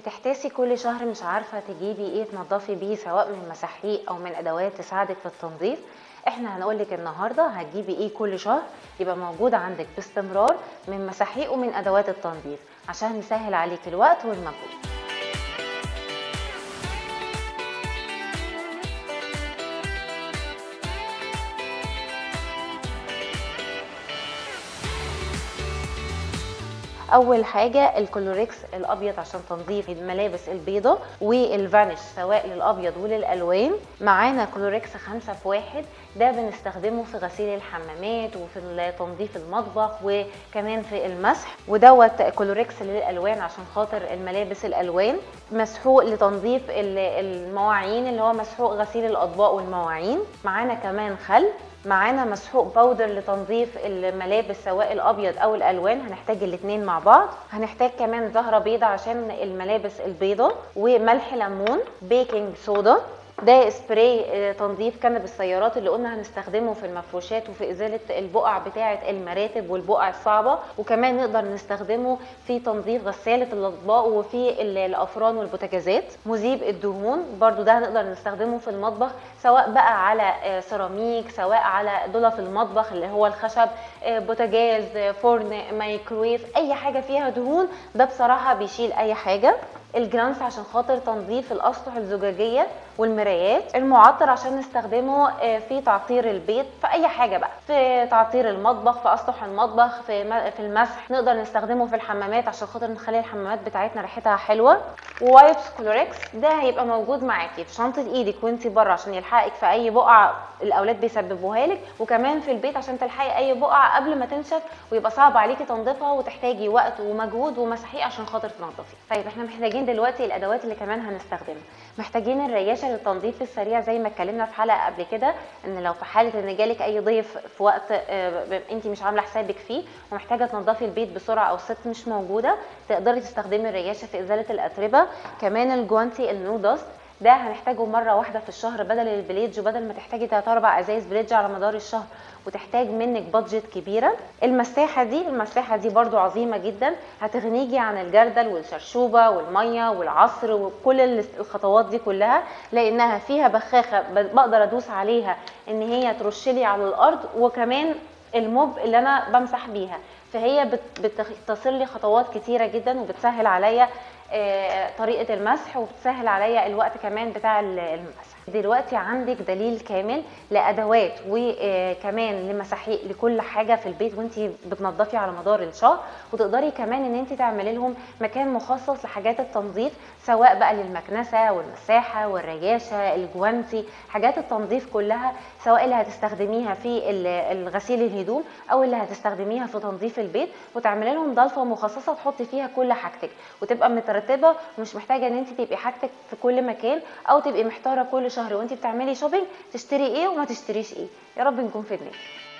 بتحتاسي كل شهر مش عارفة تجيبي ايه تنضفي بيه سواء من مساحيق او من ادوات تساعدك في التنظيف احنا هنقولك النهاردة هتجيبي ايه كل شهر يبقى موجود عندك باستمرار من مساحيق ومن ادوات التنظيف عشان يسهل عليك الوقت والمجهود اول حاجه الكلوريكس الابيض عشان تنظيف الملابس البيضاء والفانيش سواء للابيض وللالوان معانا كلوريكس خمسة في واحد ده بنستخدمه في غسيل الحمامات وفي تنظيف المطبخ وكمان في المسح ودوت كلوريكس للالوان عشان خاطر الملابس الالوان مسحوق لتنظيف المواعين اللي هو مسحوق غسيل الاطباق والمواعين معانا كمان خل معانا مسحوق باودر لتنظيف الملابس سواء الابيض او الالوان هنحتاج الاثنين مع بعض هنحتاج كمان زهره بيضه عشان الملابس البيضه وملح ليمون بيكنج صودا ده سبراي تنظيف كنب السيارات اللي قلنا هنستخدمه في المفروشات وفي ازاله البقع بتاعه المراتب والبقع الصعبه وكمان نقدر نستخدمه في تنظيف غساله الاطباق وفي الافران والبوتاجازات مذيب الدهون برضو ده هنقدر نستخدمه في المطبخ سواء بقى على سيراميك سواء على ضلف المطبخ اللي هو الخشب بوتاجاز فرن مايكرويف اي حاجه فيها دهون ده بصراحه بيشيل اي حاجه الجرانس عشان خاطر تنظيف الاسطح الزجاجيه والمرايات المعطر عشان نستخدمه في تعطير البيت في اي حاجه بقى في تعطير المطبخ في اسطح المطبخ في في المسح نقدر نستخدمه في الحمامات عشان خاطر نخلي الحمامات بتاعتنا ريحتها حلوه ووايبس كلوريكس ده هيبقى موجود معاكي في شنطه ايدك وانت بره عشان يلحقك في اي بقعه الاولاد بيسببوها لك وكمان في البيت عشان تلحقي اي بقعه قبل ما تنشف ويبقى صعب عليكي تنظيفها وتحتاجي وقت ومجهود ومساحيق عشان خاطر تنظفي طيب احنا محتاجين دلوقتي الادوات اللي كمان هنستخدمها محتاجين الرياشه للتنظيف السريع زي ما اتكلمنا في حلقه قبل كده ان لو في حاله ان جالك اي ضيف في وقت انت مش عامله حسابك فيه ومحتاجه تنظفي البيت بسرعه او ست مش موجوده تقدري تستخدمي الرياشه في ازاله الاتربه كمان الجوانتي النو داست ده هنحتاجه مره واحده في الشهر بدل البليدج وبدل ما تحتاجي 3 4 ازايز بليدج على مدار الشهر وتحتاج منك بادجت كبيره المساحه دي المساحه دي برضو عظيمه جدا هتغنيكي عن الجردل والشرشوبه والميه والعصر وكل الخطوات دي كلها لانها فيها بخاخه بقدر ادوس عليها ان هي ترش لي على الارض وكمان الموب اللي انا بمسح بيها فهي بتختصر لي خطوات كتيره جدا وبتسهل عليا طريقه المسح وبتسهل عليا الوقت كمان بتاع المسح دلوقتي عندك دليل كامل لادوات وكمان لمساحيق لكل حاجه في البيت وانت بتنظفي على مدار الشهر وتقدري كمان ان انت تعملي لهم مكان مخصص لحاجات التنظيف سواء بقى للمكنسه والمساحه والرياشه الجوانتي حاجات التنظيف كلها سواء اللي هتستخدميها في الغسيل الهدوم او اللي هتستخدميها في تنظيف البيت وتعملي لهم ضلفه مخصصه تحطي فيها كل حاجتك وتبقى مترتبه ومش محتاجه ان انت تبقي حاجتك في كل مكان او تبقي محتاره كل شهر وانت بتعملي شوبينج تشتري ايه وما تشتريش ايه يا رب نكون فدناكي